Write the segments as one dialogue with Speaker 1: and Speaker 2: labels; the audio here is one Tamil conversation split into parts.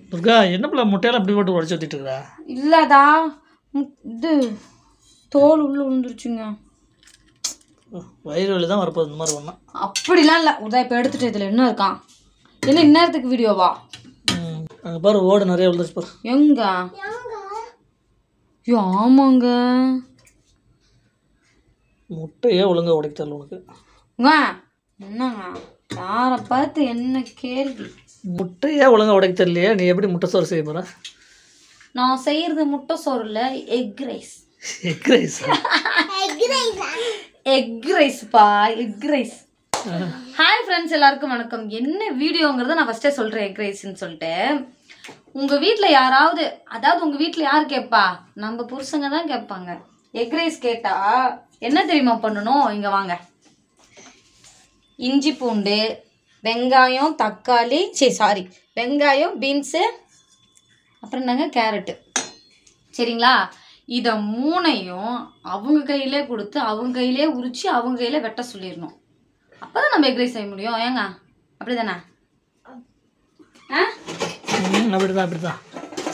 Speaker 1: துர்கா என்ன பிள்ளை முட்டையெல்லாம் இப்படி போட்டு உடச்சி ஊற்றிட்டு இருக்கிறா
Speaker 2: இல்லடா ம், இது தோல் உள்ள விழுந்துருச்சுங்க
Speaker 1: வயிறு வலி தான் வரப்போகுது இந்த மாதிரி ஒன்றா
Speaker 2: அப்படிலாம் இல்லை உதா இப்போ எடுத்துட்டு இதில் என்ன இருக்கான் என்ன இந்நேரத்துக்கு வீடியோவா
Speaker 1: ம் அங்கே பாரு ஓடு நிறைய விழுந்துருச்சு பாரு
Speaker 2: எங்க ஐயோ ஆமாங்க
Speaker 1: முட்டையே ஒழுங்கா உடைக்க தெரியல உனக்கு
Speaker 2: ங்க, என்னங்க யாரை பார்த்து என்ன கேள்வி
Speaker 1: முட்டையே ஒழுங்கா உடைக்க தெரியலையே நீ எப்படி முட்டை சோறு செய்ய போகிற
Speaker 2: நான் செய்யறது முட்டை சோறுல egg rice
Speaker 1: egg rice
Speaker 2: egg ரைஸ்ப்பா எக் ரைஸ் ஹாய் ஃப்ரெண்ட்ஸ் எல்லாருக்கும் வணக்கம் என்ன வீடியோங்கிறத நான் ஃபஸ்ட்டே சொல்கிறேன் எக் ரைஸ்ன்னு சொல்லிட்டு உங்கள் வீட்டில் யாராவது அதாவது உங்கள் வீட்டில் யார் கேட்பா நம்ம புருஷங்க தான் கேட்பாங்க எக் ரைஸ் கேட்டா என்ன தெரியுமா பண்ணணும் இங்கே வாங்க இஞ்சி பூண்டு வெங்காயம் தக்காளி சரி சாரி வெங்காயம் பீன்ஸு அப்புறம் என்னங்க கேரட்டு சரிங்களா இதை மூணையும் அவங்க கையிலே கொடுத்து அவங்க கையிலே உரிச்சு அவங்க கையிலே வெட்ட சொல்லிடணும் அப்போ தான் நம்ம எக் ரைஸ் செய்ய முடியும் ஏங்க அப்படி தானே ஆ
Speaker 1: ம் அப்படி தான் அப்படி தான்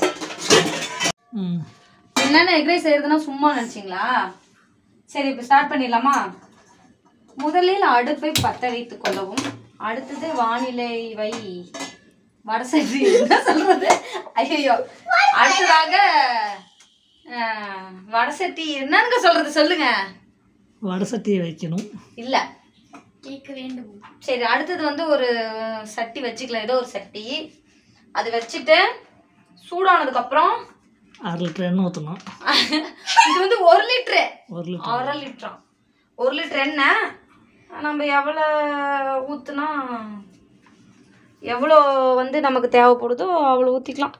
Speaker 1: ம்
Speaker 2: என்னென்ன எக் ரைஸ் செய்யறதுன்னா சும்மா நினச்சிங்களா சரி இப்போ ஸ்டார்ட் பண்ணிடலாமா முதலில் அடுப்பை பற்ற வைத்துக் கொள்ளவும் அடுத்தது வானிலை வை வடசட்டி என்ன சொல்றது ஐயோ அடுத்ததாக அஹ், வடசட்டி என்னங்க சொல்றது சொல்லுங்க
Speaker 1: வடை சட்டியை வைக்கணும்
Speaker 2: இல்ல சரி அடுத்தது வந்து ஒரு சட்டி வச்சுக்கலாம் ஏதோ ஒரு சட்டி அது வச்சுட்டு சூடானதுக்கு அப்புறம்
Speaker 1: அரை லிட்டர் எண்ணெய் ஊற்றணும்
Speaker 2: இது வந்து ஒரு லிட்டரு
Speaker 1: ஒரு லிட்டர்
Speaker 2: அரை லிட்டரா ஒரு லிட்டர் எண்ணெய் நம்ம எவ்வளோ ஊற்றுனா எவ்வளோ வந்து நமக்கு தேவைப்படுதோ அவ்வளோ ஊற்றிக்கலாம்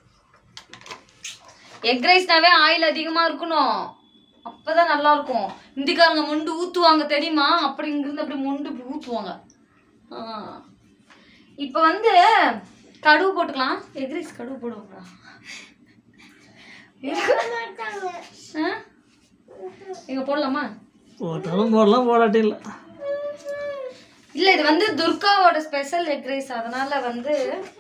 Speaker 2: எக் ரைஸ்னாவே ஆயில் அதிகமாக இருக்கணும் அப்போ தான் நல்லா இருக்கும் இந்திக்காரங்க மொண்டு ஊற்றுவாங்க தெரியுமா அப்படி இங்கிருந்து அப்படி மொண்டு இப்படி ஊற்றுவாங்க இப்போ வந்து கடுகு போட்டுக்கலாம் எக் ரைஸ் கடுகு போடுவாங்களா ஆ இங்கே போடலாமா
Speaker 1: போட்டாலும் போடலாம் போடாட்டி இல்லை
Speaker 2: இல்ல இது வந்து துர்காவோட ஸ்பெஷல் எக் ரைஸ் அதனால வந்து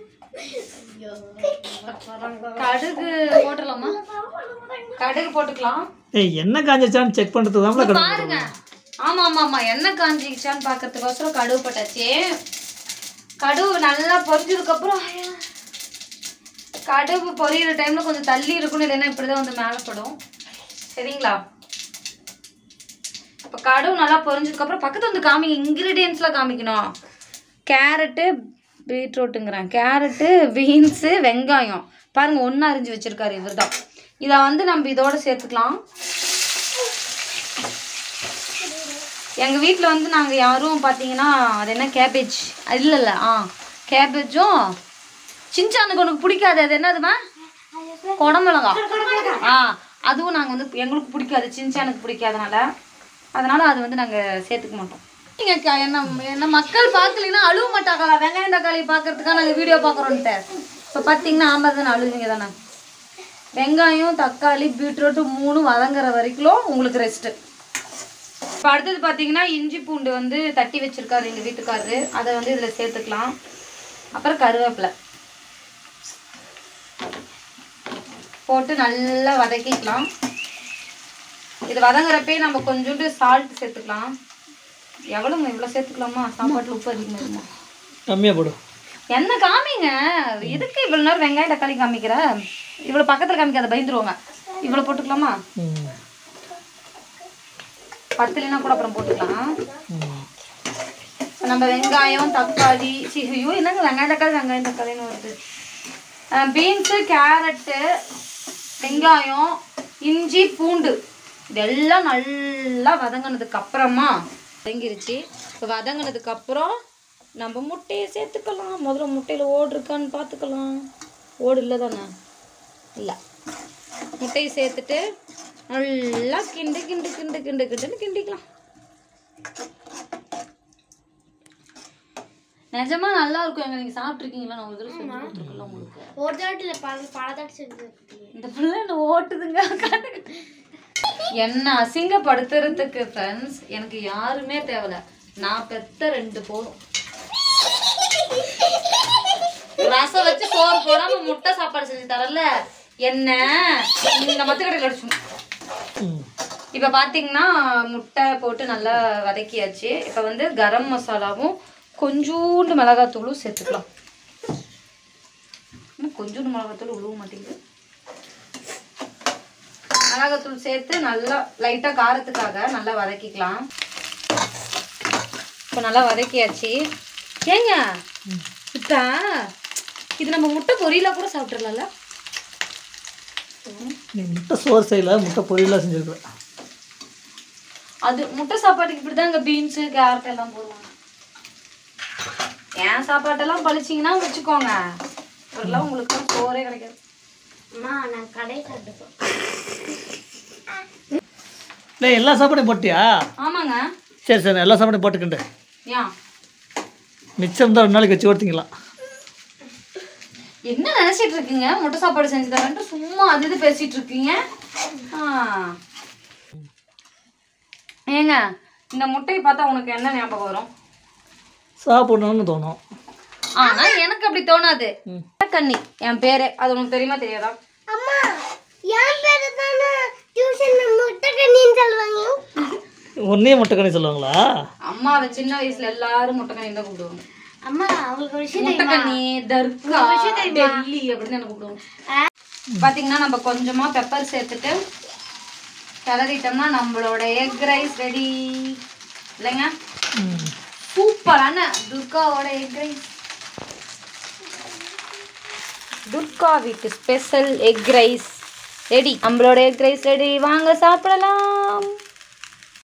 Speaker 2: கடுகு போட்டுடலாமா கடுகு போட்டுக்கலாம்
Speaker 1: ஏய் எண்ணெய் காஞ்சிச்சான்னு செக் பண்ணுறதுக்கு தான் கடை
Speaker 2: பாருங்க ஆமா ஆமா ஆமா எண்ணெய் காஞ்சிச்சான்னு பாக்கிறதுக்கோசரம் கடுகு போட்டாச்சு கடுகு நல்லா பொரிஞ்சதுக்கு அப்புறம் ஐயா, கடுகு பொரியிற டைம்ல கொஞ்சம் தள்ளி இருக்கணும் இல்லைன்னா இப்படிதான் வந்து மேலே படும் சரிங்களா இப்போ கடுகு நல்லா பொரிஞ்சதுக்கு அப்புறம் பக்கத்துல வந்து காமிங்க இன்க்ரீடியன்ஸ்லாம் காமிக்கணும் கேரட்டு பீட்ரூட்டுங்கிறேன் கேரட்டு பீன்ஸு வெங்காயம் பாருங்க ஒன்றா அரிஞ்சு வச்சிருக்காரு இவர் தான் இதை வந்து நம்ம இதோட சேர்த்துக்கலாம் எங்கள் வீட்டில் வந்து நாங்கள் யாரும் பார்த்தீங்கன்னா அது என்ன கேபேஜ் இல்லை இல்லை ஆ கேபேஜும் சின்சானுக்கு உனக்கு பிடிக்காது அது என்னதுமா குடமிளகா ஆ அதுவும் நாங்கள் வந்து எங்களுக்கு பிடிக்காது சின்சானுக்கு பிடிக்காதனால அதனால அது வந்து நாங்கள் சேர்த்துக்க மாட்டோம் நீங்கள் க- என்ன என்ன மக்கள் பார்க்கலைன்னா அழுவ மாட்டாங்களா வெங்காயம் தக்காளி பார்க்கறதுக்காக நாங்கள் வீடியோ பார்க்குறோன்ட்டு இப்போ பார்த்தீங்கன்னா ஆமாம் தானே அழுவீங்க தானே வெங்காயம் தக்காளி பீட்ரூட்டு மூணு வதங்குற வரைக்கும் உங்களுக்கு ரெஸ்ட்டு இப்போ அடுத்தது பார்த்தீங்கன்னா இஞ்சி பூண்டு வந்து தட்டி வச்சிருக்காரு எங்கள் வீட்டுக்காரரு அதை வந்து இதில் சேர்த்துக்கலாம் அப்புறம் கருவேப்பிலை போட்டு நல்லா வதக்கிக்கலாம் இது வதங்குறப்பே நம்ம கொஞ்சோண்டு சால்ட் சேர்த்துக்கலாம் எவ்வளோங்க இவ்வளோ சேர்த்துக்கலாமா சாப்பாட்டில் உப்பு அதிகமாக இருக்குமா
Speaker 1: கம்மியாக போடு
Speaker 2: என்ன காமிங்க எதுக்கு இவ்வளோ நேரம் வெங்காயம் தக்காளி காமிக்கிற இவ்வளோ பக்கத்தில் காமிக்காத பயந்துருவாங்க இவ்வளோ போட்டுக்கலாமா
Speaker 1: ம்
Speaker 2: பத்துலினா கூட அப்புறம் போட்டுக்கலாம்
Speaker 1: ம்
Speaker 2: இப்ப நம்ம வெங்காயம் தக்காளி சி ஐயோ என்னங்க வெங்காயம் தக்காளி வெங்காயம் தக்காளின்னு வருது பீன்ஸு கேரட்டு வெங்காயம் இஞ்சி பூண்டு இதெல்லாம் நல்லா வதங்கினதுக்கு அப்புறமா வதங்கிருச்சு இப்போ வதங்கினதுக்கு அப்புறம் நம்ம முட்டையை சேர்த்துக்கலாம் முதல்ல முட்டையில் ஓடு இருக்கான்னு பார்த்துக்கலாம் ஓடு இல்லை தானே இல்லை முட்டையை சேர்த்துட்டு நல்லா கிண்டு கிண்டு கிண்டு கிண்டு கிண்டுன்னு கிண்டிக்கலாம் நிஜமா நல்லா இருக்கும் எங்க நீங்க சாப்பிட்ருக்கீங்களா நான் ஒரு தடவை செஞ்சு கொடுத்துருக்கல உங்களுக்கு
Speaker 3: ஒரு தாட்டில் பல பல தாட்டி செஞ்சு
Speaker 2: இந்த பிள்ளை என்ன ஓட்டுதுங்க என்ன அசிங்கப்படுத்துறதுக்கு ஃப்ரெண்ட்ஸ் எனக்கு யாருமே தேவையில்ல நான் பெத்த ரெண்டு போதும் ரசம் வச்சு சோறு போடாம முட்டை சாப்பாடு செஞ்சு தரல என்ன இந்த மத்து கடையில் அடிச்சுடும்
Speaker 1: ம்
Speaker 2: இப்போ பார்த்தீங்கன்னா முட்டை போட்டு நல்லா வதக்கியாச்சு இப்போ வந்து கரம் மசாலாவும் கொஞ்சூண்டு மிளகாத்தூளும் சேர்த்துக்கலாம் இன்னும் கொஞ்சூண்டு மிளகாத்தூள் உழுவ மாட்டேங்குது மிளகாத்தூள் சேர்த்து நல்லா லைட்டாக காரத்துக்காக நல்லா வதக்கிக்கலாம் இப்போ நல்லா வதக்கியாச்சு ஏங்க இப்போ இது நம்ம முட்டை பொரியலாக கூட சாப்பிட்றலாம்ல
Speaker 1: நீ முட்டை சோறு செய்யல முட்டை பொரியலாக செஞ்சுருக்குற
Speaker 2: அது முட்டை சாப்பாட்டுக்கு இப்படி தான் இங்கே பீன்ஸு கேரட் எல்லாம் போடுவாங்க என் சாப்பாட்டெல்லாம் பழிச்சிங்கன்னா வச்சுக்கோங்க இப்பெல்லாம் உங்களுக்கு சோறே கிடைக்காது
Speaker 3: அம்மா நான் கடை சாப்பிட்டுப்போம்
Speaker 1: இல்லை எல்லா சாப்பாடையும் போட்டியா
Speaker 2: ஆமாங்க
Speaker 1: சரி சரி எல்லா சாப்பாடையும் போட்டுக்கிண்டு
Speaker 2: ஏன்
Speaker 1: மிச்சம் இருந்தால் ரெண்டு நாளைக்கு வச்சு கொடுத்தீங்களா
Speaker 2: என்ன நினைச்சிட்டு இருக்கீங்க முட்டை சாப்பாடு செஞ்சு தரேன்ட்டு சும்மா அது இது பேசிட்டு இருக்கீங்க ஆ. ஏங்க இந்த முட்டையை பார்த்தா உனக்கு என்ன ஞாபகம் வரும்
Speaker 1: சாப்பிடணும்னு தோணும்
Speaker 2: ஆனா எனக்கு அப்படி தோணாது
Speaker 1: ம்.
Speaker 2: கண்ணி என் பேரு அது உனக்கு தெரியுமா தெரியாதா
Speaker 3: அம்மா என் பேரு தானே டியூஷன்ல முட்டை கண்ணின்னு சொல்லுவாங்க
Speaker 1: ஒன்றே முட்டை கணி சொல்லுவாங்களா
Speaker 2: அம்மாவை சின்ன வயசுல எல்லாரும் முட்டை கண்ணி தான் கூப்பிடுவாங்க
Speaker 3: அம்மா அவங்களுக்கு ஒரு விஷயம்
Speaker 2: முட்டை கண்ணி தர்கா டெல்லி அப்படின்னு எனக்கு கூப்பிடுவாங்க பாத்தீங்கன்னா நம்ம கொஞ்சமா பெப்பர் சேர்த்துட்டு கிளறிட்டோம்னா நம்மளோட எக் ரைஸ் ரெடி இல்லைங்க
Speaker 1: ம்
Speaker 2: சூப்பரான துர்காவோட எக் ரைஸ் துர்கா வீட்டு ஸ்பெஷல் எக் ரைஸ் ரெடி நம்மளோட எக் ரைஸ் ரெடி வாங்க சாப்பிடலாம்